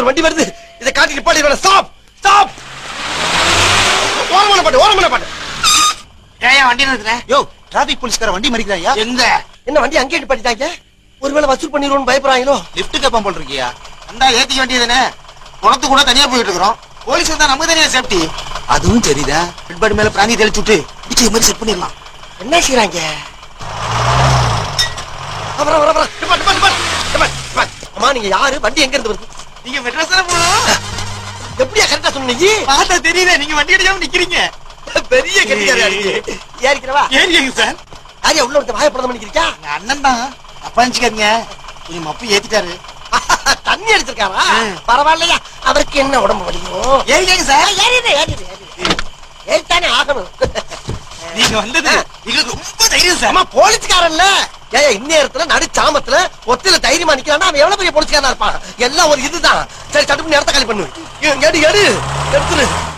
ஒரு வண்டி வருது இதை காட்டி நிப்பாட்டி ஸ்டாப் ஸ்டாப் ஓரமான பாட்டு ஓரமான பாட்டு ஏன் வண்டி நிறுத்துற யோ டிராபிக் போலீஸ்கார வண்டி மறிக்கிறாயா எங்க என்ன வண்டி அங்கேயே நிப்பாட்டிட்டாங்க ஒருவேளை வசூல் பண்ணிடுவோம்னு பயப்படுறாங்களோ லிப்ட் கேப்பான் போல் இருக்கியா அந்த ஏத்திக்க வேண்டியதுதானே குளத்து கூட தனியா போயிட்டு இருக்கிறோம் போலீஸ் வந்தா நமக்கு தனியா சேஃப்டி அதுவும் சரிதான் பெட்பாடி மேல பிராந்தி தெளிச்சு விட்டு இடிச்ச மாதிரி செட் பண்ணிடலாம் என்ன செய்யறாங்க அப்புறம் வர வர நிப்பாட்டு நிப்பாட்டு நிப்பாட்டு நிப்பாட்டு, நிப்பாட்டு. அம்மா நீங்க யாரு வண்டி எங்க இருந்து வருது நீங்க மெட்ராஸ் தானே போகணும் எப்படியா கரெக்டா சொன்னீங்க பார்த்தா தெரியுதே நீங்க வண்டி அடிக்காம நிக்கிறீங்க பெரிய கட்டிக்காரியா இருக்கு ஏறிக்கிறவா ஏறிங்க சார் யாரியா உள்ள ஒருத்த வாயப்படாம பண்ணிக்கிறியா எங்க அண்ணன் தான் அப்பா நினைச்சுக்காதீங்க கொஞ்சம் மப்பு ஏத்திட்டாரு தண்ணி அடிச்சிருக்காரா ம். பரவாயில்லையா அவருக்கு என்ன உடம்பு வலிக்கும் ஏறிங்க சார் ஏறிடு ஏறிடு ஏறிடு ஏறித்தானே ஆகணும் நீங்க வந்தது எங்களுக்கு ரொம்ப தைரியம் சார் அம்மா போலீஸ்காரன்ல ஏய் இந்நேரத்துல நடு சாமத்துல ஒத்தில தைரியமா நிக்கிறான்னா அவன் எவ்வளவு பெரிய போலீஸ்காரனா இருப்பான் எல்லாம் ஒரு இதுதான் சரி சட்டுப்பு நேரத்தை காலி பண்ணு எடு எடு எடுத்துரு